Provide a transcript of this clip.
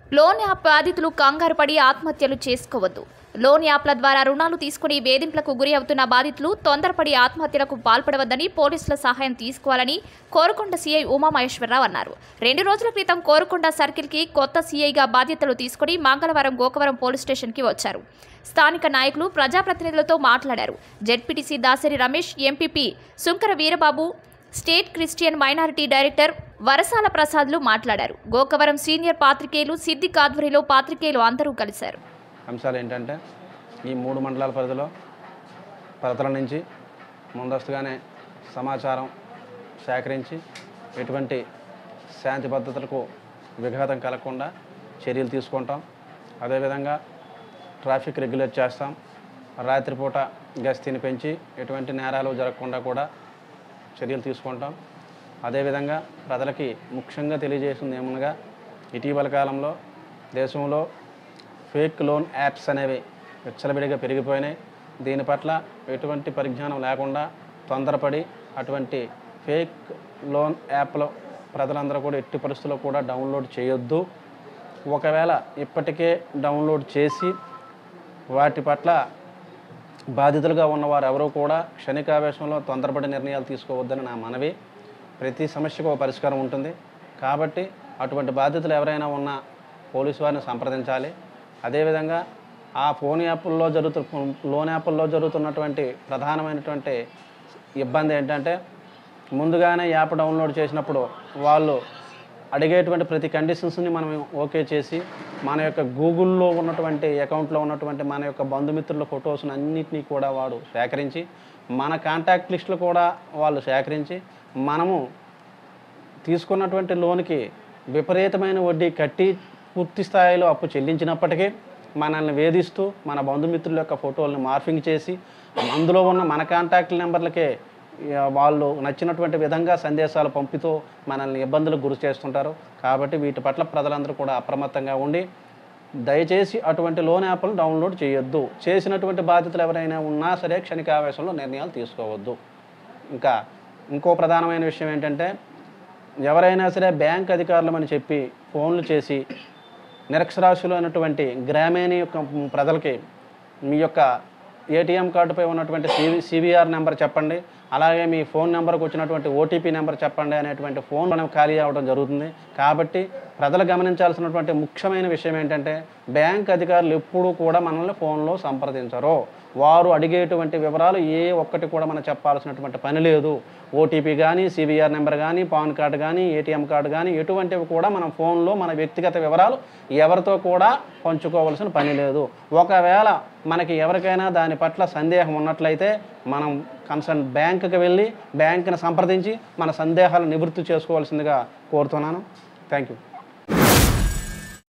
loan app బాధితులు కంగారు పడి ఆత్మహత్యలు చేసుకోవద్దు లోన్ యాప్ల ద్వారా రుణాలు తీసుకుని వేధింపులకు గురి అవుతున్న బాధితులు తొందరపడి ఆత్మహత్యలకు పాల్పడవద్దని పోలీసుల సహాయం తీసుకోవాలని కోరుకొండ సీఐ ఉమామహేశ్వరరావు అన్నారు రెండు రోజుల క్రితం కోరుకొండ సర్కిల్కి కొత్త సీఐగా బాధ్యతలు తీసుకుని మంగళవారం గోకవరం పోలీస్ స్టేషన్కి వచ్చారు స్థానిక నాయకులు ప్రజాప్రతినిధులతో మాట్లాడారు ZPTC Dasari Ramesh MPP Sunkara Veerababu state Christian minority director Varasala ప్రసాద్లు మాట్లాడారు గోకవరం సీనియర్ పాత్రికేయులు సిద్దిక్ ఆధ్వర్యంలో పాత్రికేయులు అందరూ కలిశారు అంశాలు ఏంటంటే ఈ మూడు మండలాల పరిధిలో ప్రజల నుంచి ముందస్తుగానే సమాచారం సేకరించి ఎటువంటి శాంతి భద్రతలకు విఘాతం కలగకుండా చర్యలు తీసుకుంటాం అదేవిధంగా ట్రాఫిక్ రెగ్యులేట్ చేస్తాం రాత్రిపూట గస్తీని పెంచి ఎటువంటి నేరాలు జరగకుండా కూడా చర్యలు తీసుకుంటాం అదేవిధంగా ప్రజలకి ముఖ్యంగా తెలియజేసింది ఏమనగా ఇటీవల కాలంలో దేశంలో ఫేక్ లోన్ యాప్స్ అనేవి విచ్చలవిడిగా పెరిగిపోయినాయి దీని పట్ల ఎటువంటి పరిజ్ఞానం లేకుండా తొందరపడి అటువంటి ఫేక్ లోన్ యాప్లో ప్రజలందరూ కూడా ఎట్టి పరిస్థితుల్లో కూడా డౌన్లోడ్ చేయొద్దు ఒకవేళ ఇప్పటికే డౌన్లోడ్ చేసి వాటి పట్ల బాధితులుగా ఉన్నవారు ఎవరూ కూడా క్షణికావేశంలో తొందరపడి నిర్ణయాలు తీసుకోవద్దని నా మనవి ప్రతి సమస్యకు ఒక పరిష్కారం ఉంటుంది కాబట్టి అటువంటి బాధితులు ఎవరైనా ఉన్నా పోలీసు వారిని సంప్రదించాలి అదేవిధంగా ఆ ఫోన్ యాప్ల్లో జరుగుతు లోన్ యాప్ల్లో జరుగుతున్నటువంటి ప్రధానమైనటువంటి ఇబ్బంది ఏంటంటే ముందుగానే యాప్ డౌన్లోడ్ చేసినప్పుడు వాళ్ళు అడిగేటువంటి ప్రతి కండిషన్స్ని మనం ఓకే చేసి మన యొక్క గూగుల్లో ఉన్నటువంటి అకౌంట్లో ఉన్నటువంటి మన యొక్క బంధుమిత్రుల ఫొటోస్ని అన్నిటినీ కూడా వాడు సేకరించి మన కాంటాక్ట్ లిస్టులు కూడా వాళ్ళు సేకరించి మనము తీసుకున్నటువంటి లోన్కి విపరీతమైన వడ్డీ కట్టి పూర్తి స్థాయిలో అప్పు చెల్లించినప్పటికీ మనల్ని వేధిస్తూ మన బంధుమిత్రుల యొక్క ఫోటోలను మార్ఫింగ్ చేసి అందులో ఉన్న మన కాంటాక్ట్ నెంబర్లకే ఇక వాళ్ళు నచ్చినటువంటి విధంగా సందేశాలు పంపుతూ మనల్ని ఇబ్బందులకు గురి చేస్తుంటారు కాబట్టి వీటి పట్ల ప్రజలందరూ కూడా అప్రమత్తంగా ఉండి దయచేసి అటువంటి లోన్ యాప్లు డౌన్లోడ్ చేయొద్దు చేసినటువంటి బాధ్యతలు ఎవరైనా ఉన్నా సరే క్షణికావేశంలో నిర్ణయాలు తీసుకోవద్దు ఇంకా ఇంకో ప్రధానమైన విషయం ఏంటంటే ఎవరైనా సరే బ్యాంక్ అధికారులమని చెప్పి ఫోన్లు చేసి నిరక్షరాస్యులు అయినటువంటి గ్రామీణ యొక్క ప్రజలకి మీ యొక్క ఏటీఎం కార్డుపై ఉన్నటువంటి సివి సివిఆర్ నెంబర్ చెప్పండి అలాగే మీ ఫోన్ నెంబర్కి వచ్చినటువంటి ఓటీపీ నెంబర్ చెప్పండి అనేటువంటి ఫోన్ మనం ఖాళీ అవ్వడం జరుగుతుంది కాబట్టి ప్రజలు గమనించాల్సినటువంటి ముఖ్యమైన విషయం ఏంటంటే బ్యాంక్ అధికారులు ఎప్పుడూ కూడా మనల్ని ఫోన్లో సంప్రదించరు వారు అడిగేటువంటి వివరాలు ఏ ఒక్కటి కూడా మనం చెప్పాల్సినటువంటి పని లేదు ఓటీపీ కానీ సివిఆర్ నెంబర్ కానీ పాన్ కార్డు కానీ ఏటీఎం కార్డు కానీ ఎటువంటివి కూడా మనం ఫోన్లో మన వ్యక్తిగత వివరాలు ఎవరితో కూడా పంచుకోవాల్సిన పని లేదు ఒకవేళ మనకి ఎవరికైనా దాని పట్ల సందేహం ఉన్నట్లయితే మనం కన్సర్న్ బ్యాంకుకి వెళ్ళి బ్యాంకుని సంప్రదించి మన సందేహాలు నివృత్తి చేసుకోవాల్సిందిగా కోరుతున్నాను థ్యాంక్ యూ